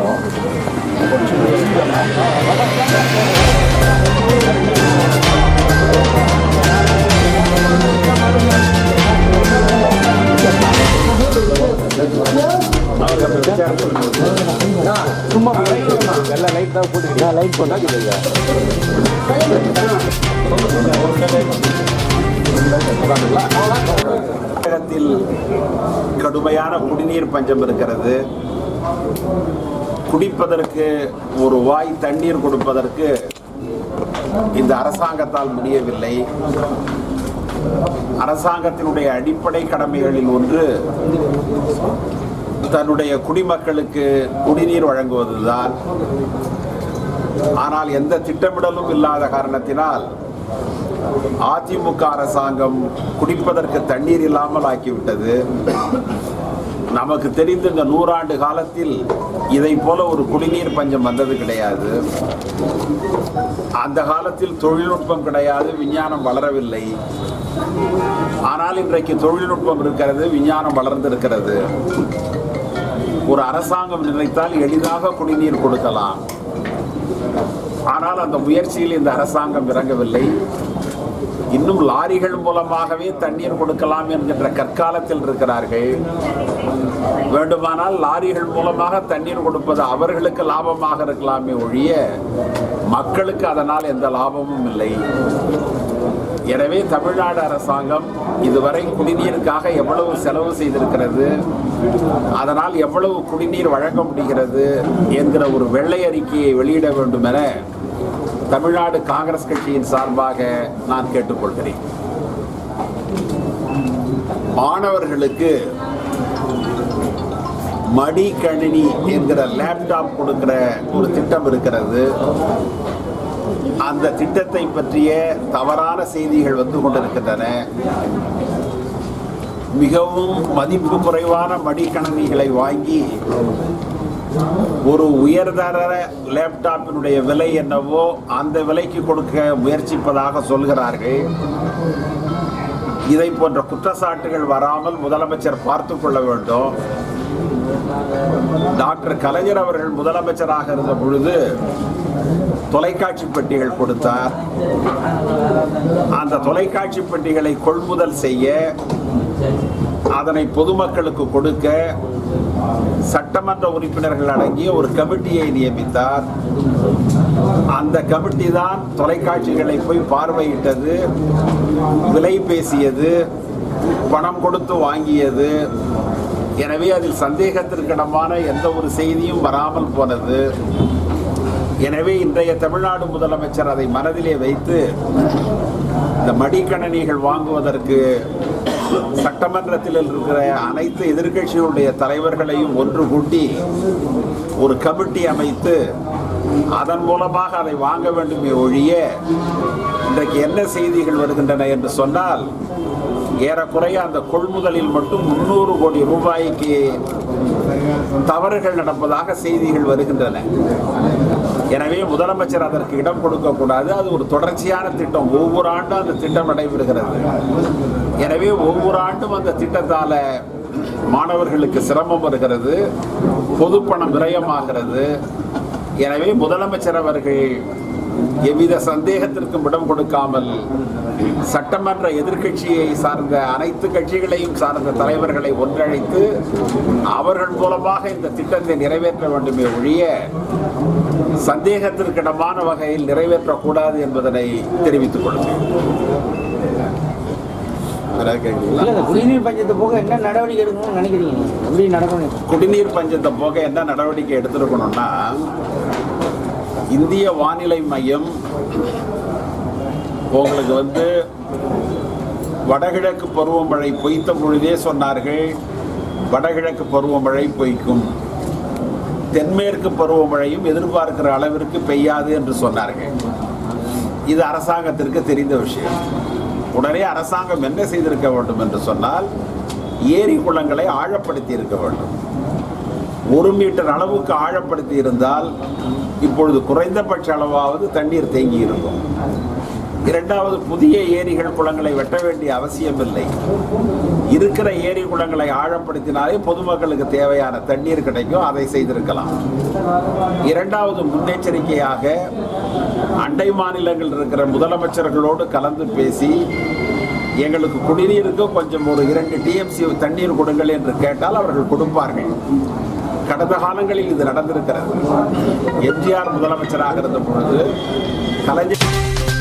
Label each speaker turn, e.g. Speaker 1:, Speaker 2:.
Speaker 1: தமிழகத்தில் கடுமையான குடிநீர் பஞ்சம் இருக்கிறது குடிப்பதற்கு ஒரு வாய் தண்ணீர் கொடுப்பதற்கு இந்த அரசாங்கத்தால் முடியவில்லை அரசாங்கத்தினுடைய அடிப்படை கடமைகளில் ஒன்று தன்னுடைய குடிமக்களுக்கு குடிநீர் வழங்குவதுதான் ஆனால் எந்த திட்டமிடலும் இல்லாத காரணத்தினால் அதிமுக அரசாங்கம் குடிப்பதற்கு தண்ணீர் இல்லாமல் ஆக்கிவிட்டது நமக்கு தெரிந்த இந்த நூறாண்டு காலத்தில் இதை போல ஒரு குடிநீர் பஞ்சம் வந்தது கிடையாது அந்த காலத்தில் தொழில்நுட்பம் கிடையாது விஞ்ஞானம் வளரவில்லை ஆனால் இன்றைக்கு தொழில்நுட்பம் இருக்கிறது விஞ்ஞானம் வளர்ந்திருக்கிறது ஒரு அரசாங்கம் நினைத்தால் எளிதாக குடிநீர் கொடுக்கலாம் ஆனால் அந்த முயற்சியில் இந்த அரசாங்கம் இறங்கவில்லை இன்னும் லாரிகள் மூலமாகவே தண்ணீர் கொடுக்கலாம் என்கின்ற கற்காலத்தில் இருக்கிறார்கள் வேண்டுமானால் லாரிகள் மூலமாக தண்ணீர் கொடுப்பது அவர்களுக்கு லாபமாக இருக்கலாமே ஒழிய மக்களுக்கு அதனால் எந்த லாபமும் இல்லை எனவே தமிழ்நாடு அரசாங்கம் இதுவரை குடிநீருக்காக எவ்வளவு செலவு செய்திருக்கிறது அதனால் எவ்வளவு குடிநீர் வழங்க முடிகிறது என்கிற ஒரு வெள்ளை அறிக்கையை வெளியிட வேண்டும் என தமிழ்நாடு காங்கிரஸ் கட்சியின் சார்பாக நான் கேட்டுக்கொள்கிறேன் மாணவர்களுக்கு மடிக்கணினி என்கிற லேப்டாப் கொடுக்கிற ஒரு திட்டம் இருக்கிறது அந்த திட்டத்தை பற்றிய தவறான செய்திகள் வந்து கொண்டிருக்கின்றன மிகவும் மதிப்பு குறைவான மடிக்கணினிகளை வாங்கி ஒரு உயர்தர லேப்டாப்பினுடைய விலை என்னவோ அந்த விலைக்கு கொடுக்க முயற்சிப்பதாக சொல்கிறார்கள் இதை போன்ற குற்றச்சாட்டுகள் வராமல் முதலமைச்சர் பார்த்து கொள்ள வேண்டும் டாக்டர் கலைஞர் அவர்கள் முதலமைச்சராக இருந்த பொழுது தொலைக்காட்சி பெட்டிகள் கொடுத்தார் அந்த தொலைக்காட்சி பெட்டிகளை கொள்முதல் செய்ய அதனை பொதுமக்களுக்கு கொடுக்க சட்டமன்ற உறுப்பினர்கள் அடங்கிய ஒரு கமிட்டியை நியமித்தார் அந்த கமிட்டி தான் தொலைக்காட்சிகளை போய் பார்வையிட்டது விலை பேசியது பணம் கொடுத்து வாங்கியது எனவே அதில் சந்தேகத்திற்கிடமான எந்த ஒரு செய்தியும் வராமல் போனது எனவே இன்றைய தமிழ்நாடு முதலமைச்சர் அதை மனதிலே வைத்து இந்த மடிக்கணினிகள் வாங்குவதற்கு சட்டமன்றத்தில் இருக்கிற அனைத்து எதிர்க்கட்சிகளுடைய தலைவர்களையும் ஒன்று கூட்டி ஒரு கமிட்டி அமைத்து அதன் மூலமாக அதை வாங்க வேண்டுமே ஒழிய இன்றைக்கு என்ன செய்திகள் வருகின்றன என்று சொன்னால் ஏறக்குறைய அந்த கொள்முதலில் மட்டும் முன்னூறு கோடி ரூபாய்க்கு தவறுகள் நடப்பதாக செய்திகள் வருகின்றன எனவே முதலமைச்சர் அதற்கு இடம் கொடுக்க கூடாது அது ஒரு தொடர்ச்சியான திட்டம் ஒவ்வொரு ஆண்டும் அந்த திட்டம் நடைபெறுகிறது எனவே ஒவ்வொரு ஆண்டும் அந்த திட்டத்தால மாணவர்களுக்கு சிரமம் வருகிறது பொதுப்பணம் விரயமாகிறது எனவே முதலமைச்சர் அவர்கள் எவ்வித சந்தேகத்திற்கும் இடம் கொடுக்காமல் சட்டமன்ற எதிர்க்கட்சியை சார்ந்த அனைத்து கட்சிகளையும் சார்ந்த தலைவர்களை ஒன்றிணைத்து அவர்கள் மூலமாக இந்த திட்டத்தை நிறைவேற்ற வேண்டுமே ஒழிய சந்தேகத்திற்கிடமான வகையில் நிறைவேற்றக்கூடாது என்பதனை தெரிவித்துக் கொள்கிறேன் வேற கேக்குறீங்களா?
Speaker 2: இல்ல இந்த குடிநீர் பஞ்சத்தை போக என்ன நடவடிக்கை எடுக்கணும்னு நினைக்கிறீங்க நீங்க? எப்படி நடக்கணும்
Speaker 1: குடிநீர் பஞ்சத்தை போக என்ன நடவடிக்கை எடுத்திருக்கணும்னா இந்திய வானிலை மையம் உங்களுக்கு வந்து வடகிழக்கு பருவமழை பொய்த்த பொழுதே சொன்னார்கள் வடகிழக்கு பருவமழை பொய்க்கும் தென்மேற்கு பருவமழையும் எதிர்பார்க்கிற அளவிற்கு பெய்யாது என்று சொன்னார்கள் இது அரசாங்கத்திற்கு தெரிந்த விஷயம் உடனே அரசாங்கம் என்ன செய்திருக்க வேண்டும் என்று சொன்னால் ஏரி குளங்களை ஆழப்படுத்தி இருக்க வேண்டும் ஒரு மீட்டர் அளவுக்கு ஆழப்படுத்தி இருந்தால் இப்பொழுது குறைந்தபட்ச அளவாவது தண்ணீர் தேங்கி இருக்கும் இரண்டாவது புதிய ஏரிகள் குளங்களை வெட்ட வேண்டிய அவசியமில்லை இருக்கிற ஏரி குளங்களை ஆழப்படுத்தினாலே பொதுமக்களுக்கு தேவையான தண்ணீர் கிடைக்கும் அதை செய்திருக்கலாம் இரண்டாவது முன்னெச்சரிக்கையாக அண்டை மாநிலங்கள் இருக்கிற முதலமைச்சர்களோடு கலந்து பேசி எங்களுக்கு குடிநீருக்கு கொஞ்சம் ஒரு இரண்டு டிஎம்சி தண்ணீர் கொடுங்கள் என்று கேட்டால் அவர்கள் கொடுப்பார்கள் கடந்த காலங்களில் இது நடந்திருக்கிறது எம்ஜிஆர் முதலமைச்சராக இருந்த பொழுது கலைஞர்